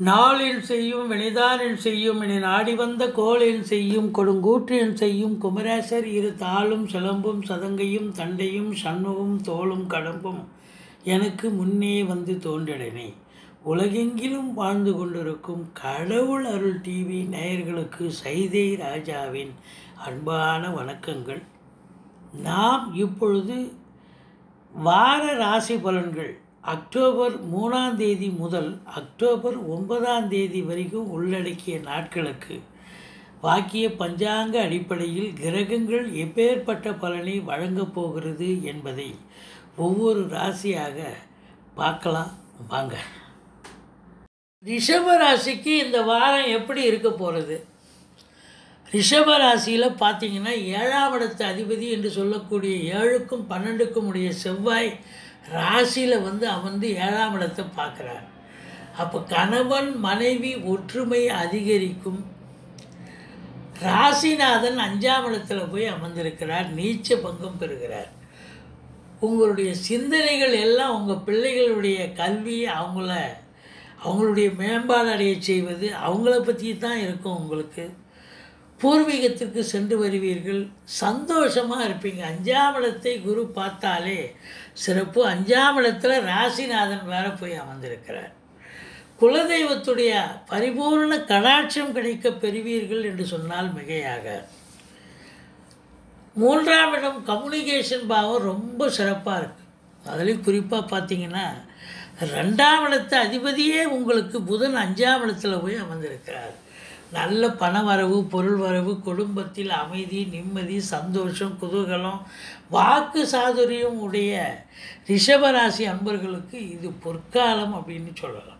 நாளில் செய்யும் வினைதானில் செய்யும் இனி நாடி வந்த கோளில் செய்யும் கொடுங்கூற்றில் செய்யும் குமரேசர் இரு தாளும் சிலம்பும் சதங்கையும் தண்டையும் சண்முகம் தோளும் கடம்பும் எனக்கு முன்னே வந்து தோன்றிடனே உலகெங்கிலும் வாழ்ந்து கொண்டிருக்கும் கடவுள் அருள் டிவி நேயர்களுக்கு சைதை ராஜாவின் அன்பான வணக்கங்கள் நாம் இப்பொழுது வார ராசி பலன்கள் அக்டோபர் மூணாம் தேதி முதல் அக்டோபர் ஒன்பதாம் தேதி வரைக்கும் உள்ளடக்கிய நாட்களுக்கு வாக்கிய பஞ்சாங்க அடிப்படையில் கிரகங்கள் எப்பேற்பட்ட பலனை வழங்கப் போகிறது என்பதை ஒவ்வொரு ராசியாக பார்க்கலாம் வாங்க ரிஷப ராசிக்கு இந்த வாரம் எப்படி இருக்க போகிறது ரிஷப ராசியில் பார்த்தீங்கன்னா ஏழாம் இடத்து அதிபதி என்று சொல்லக்கூடிய ஏழுக்கும் பன்னெண்டுக்கும் உடைய செவ்வாய் ராசியில் வந்து அமர்ந்து ஏழாம் இடத்தை பார்க்குறார் அப்போ கணவன் மனைவி ஒற்றுமை அதிகரிக்கும் ராசிநாதன் அஞ்சாம் இடத்துல போய் அமர்ந்திருக்கிறார் நீச்ச பங்கம் பெறுகிறார் உங்களுடைய சிந்தனைகள் எல்லாம் உங்கள் பிள்ளைகளுடைய கல்வி அவங்கள அவங்களுடைய மேம்பாடு அடைய செய்வது அவங்கள பற்றி தான் இருக்கும் உங்களுக்கு பூர்வீகத்திற்கு சென்று வருவீர்கள் சந்தோஷமாக இருப்பீங்க அஞ்சாம் இடத்தை குரு பார்த்தாலே சிறப்பு அஞ்சாம் இடத்துல ராசிநாதன் வேற போய் அமர்ந்திருக்கிறார் குலதெய்வத்துடைய பரிபூர்ண கடாட்சம் கிடைக்க பெறுவீர்கள் என்று சொன்னால் மிகையாக மூன்றாம் இடம் கம்யூனிகேஷன் பாவம் ரொம்ப சிறப்பாக இருக்குது அதுலேயும் குறிப்பாக பார்த்தீங்கன்னா ரெண்டாம் இடத்து அதிபதியே உங்களுக்கு புதன் அஞ்சாம் இடத்துல போய் அமர்ந்திருக்கிறார் நல்ல பண வரவு பொருள் வரவு குடும்பத்தில் அமைதி நிம்மதி சந்தோஷம் குதூகலம் வாக்கு சாதுரியம் உடைய ரிஷபராசி அன்பர்களுக்கு இது பொற்காலம் அப்படின்னு சொல்லலாம்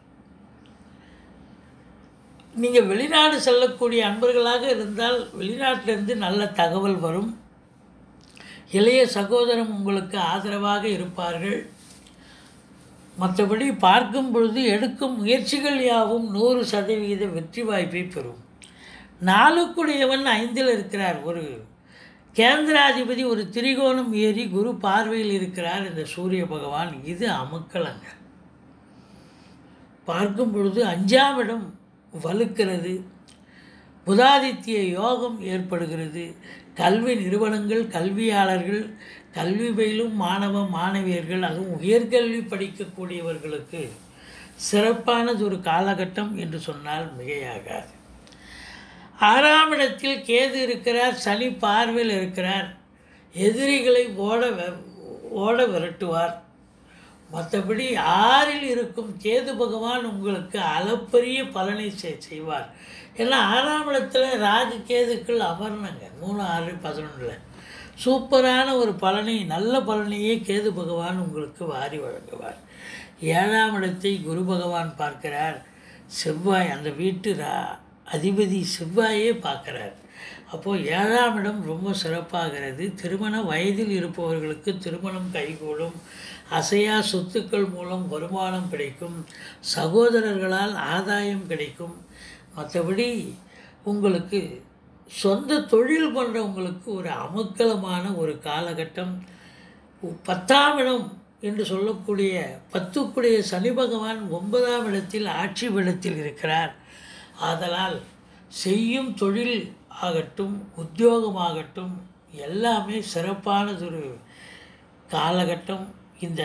நீங்கள் வெளிநாடு செல்லக்கூடிய அன்பர்களாக இருந்தால் வெளிநாட்டிலிருந்து நல்ல தகவல் வரும் இளைய சகோதரம் உங்களுக்கு ஆதரவாக இருப்பார்கள் மற்றபடி பார்க்கும் பொழுது எடுக்கும் முயற்சிகள் யாவும் நூறு சதவிகித வெற்றி வாய்ப்பை பெறும் நாலுக்குடையவன் ஐந்தில் இருக்கிறார் ஒரு கேந்திராதிபதி ஒரு திரிகோணம் ஏறி குரு பார்வையில் இருக்கிறார் இந்த சூரிய பகவான் இது அமுக்கலங்க பார்க்கும் பொழுது அஞ்சாம் இடம் வலுக்கிறது புதாதித்ய யோகம் ஏற்படுகிறது கல்வி நிறுவனங்கள் கல்வியாளர்கள் கல்வி பயிலும் மாணவ மாணவியர்கள் அதுவும் உயர்கல்வி படிக்கக்கூடியவர்களுக்கு சிறப்பானது ஒரு காலகட்டம் என்று சொன்னால் மிகையாகாது ஆறாம் இடத்தில் கேது இருக்கிறார் சனி பார்வையில் இருக்கிறார் எதிரிகளை ஓட ஓட விரட்டுவார் மற்றபடி ஆறில் இருக்கும் கேது பகவான் உங்களுக்கு அளப்பரிய பலனை செய்வார் ஏன்னா ஆறாம் இடத்துல ராகு கேதுக்கள் அமர்னங்க மூணு ஆறு பதினொன்றில் சூப்பரான ஒரு பலனை நல்ல பலனையே கேது பகவான் உங்களுக்கு வாரி வழங்குவார் ஏழாம் இடத்தை குரு பகவான் பார்க்கிறார் செவ்வாய் அந்த வீட்டு ரா அதிபதி செவ்வாயே பார்க்குறார் அப்போது ஏழாம் இடம் ரொம்ப சிறப்பாகிறது திருமண வயதில் இருப்பவர்களுக்கு திருமணம் கைகூடும் அசையா சொத்துக்கள் மூலம் வருமானம் கிடைக்கும் சகோதரர்களால் ஆதாயம் கிடைக்கும் மற்றபடி உங்களுக்கு சொந்த தொழில் பண்ணுறவங்களுக்கு ஒரு அமக்கலமான ஒரு காலகட்டம் பத்தாம் இடம் என்று சொல்லக்கூடிய பத்துக்குடைய சனி பகவான் ஒன்பதாம் இடத்தில் ஆட்சி பீடத்தில் இருக்கிறார் ஆதலால் செய்யும் தொழில் ஆகட்டும் உத்தியோகமாகட்டும் எல்லாமே சிறப்பானதொரு காலகட்டம் இந்த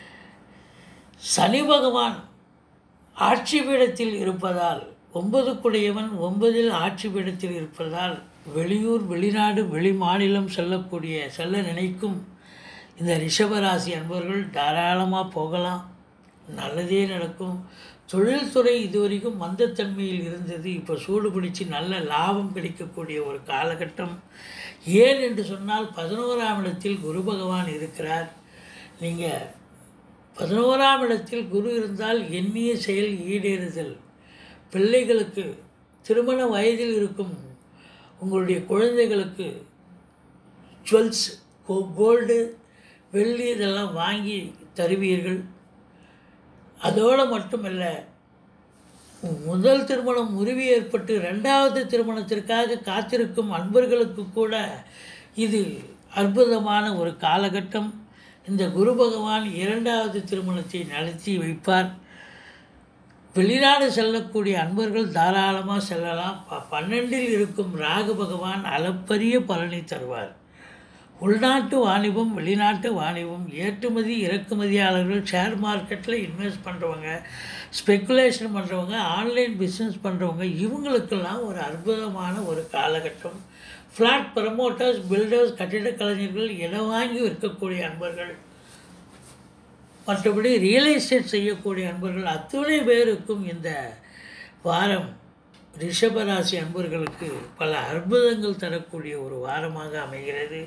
சனி பகவான் ஆட்சி பீடத்தில் இருப்பதால் ஒன்பதுக்குடையவன் ஒன்பதில் ஆட்சி பீடத்தில் இருப்பதால் வெளியூர் வெளிநாடு வெளி மாநிலம் செல்லக்கூடிய செல்ல நினைக்கும் இந்த ரிஷபராசி அன்பர்கள் தாராளமாக போகலாம் நல்லதே நடக்கும் தொழில்துறை இதுவரைக்கும் மந்தத்தன்மையில் இருந்தது இப்போ சூடு பிடிச்சி நல்ல லாபம் கிடைக்கக்கூடிய ஒரு காலகட்டம் ஏன் என்று சொன்னால் பதினோராம் இடத்தில் குரு பகவான் இருக்கிறார் நீங்கள் பதினோராம் இடத்தில் குரு இருந்தால் எண்ணிய செயல் ஈடேறுதல் பிள்ளைகளுக்கு திருமண வயதில் இருக்கும் உங்களுடைய குழந்தைகளுக்கு ஜுவல்ஸ் கோல்டு வெள்ளி இதெல்லாம் வாங்கி தருவீர்கள் அதோடு மட்டுமல்ல முதல் திருமணம் முறிவு ஏற்பட்டு ரெண்டாவது திருமணத்திற்காக காத்திருக்கும் அன்பர்களுக்கு கூட இது அற்புதமான ஒரு காலகட்டம் இந்த குரு பகவான் இரண்டாவது திருமணத்தை நடத்தி வைப்பார் வெளிநாடு செல்லக்கூடிய அன்பர்கள் தாராளமாக செல்லலாம் ப பன்னெண்டில் இருக்கும் ராகு பகவான் அளப்பரிய பலனை தருவார் உள்நாட்டு வாணிபம் வெளிநாட்டு வாணிபம் ஏற்றுமதி இறக்குமதியாளர்கள் ஷேர் மார்க்கெட்டில் இன்வெஸ்ட் பண்ணுறவங்க ஸ்பெக்குலேஷன் பண்ணுறவங்க ஆன்லைன் பிஸ்னஸ் பண்ணுறவங்க இவங்களுக்கெல்லாம் ஒரு அற்புதமான ஒரு காலகட்டம் ஃப்ளாட் ப்ரமோட்டர்ஸ் பில்டர்ஸ் கட்டிடக் கலைஞர்கள் இடம் வாங்கி விற்கக்கூடிய அன்பர்கள் மற்றபடி ரியல் எஸ்டேட் செய்யக்கூடிய அன்பர்கள் அத்துணை பேருக்கும் இந்த வாரம் ரிஷபராசி அன்பர்களுக்கு பல அற்புதங்கள் தரக்கூடிய ஒரு வாரமாக அமைகிறது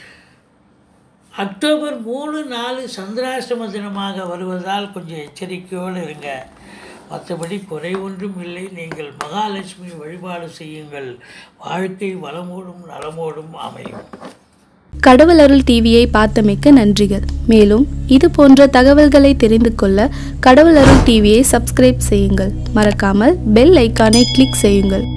அக்டோபர் மூணு நாலு சந்திராஷ்டம தினமாக வருவதால் கொஞ்சம் எச்சரிக்கையோடு இருங்க மற்றபடி குறை ஒன்றும் இல்லை நீங்கள் மகாலட்சுமி வழிபாடு செய்யுங்கள் வாழ்க்கை வளமோடும் நலமோடும் அமையும் கடவுள் அருள் டிவியை பார்த்தமைக்க நன்றிகள் மேலும் இது போன்ற தகவல்களை தெரிந்து கொள்ள கடவுள் அருள் டிவியை சப்ஸ்கிரைப் செய்யுங்கள் மறக்காமல் பெல் ஐக்கானை கிளிக் செய்யுங்கள்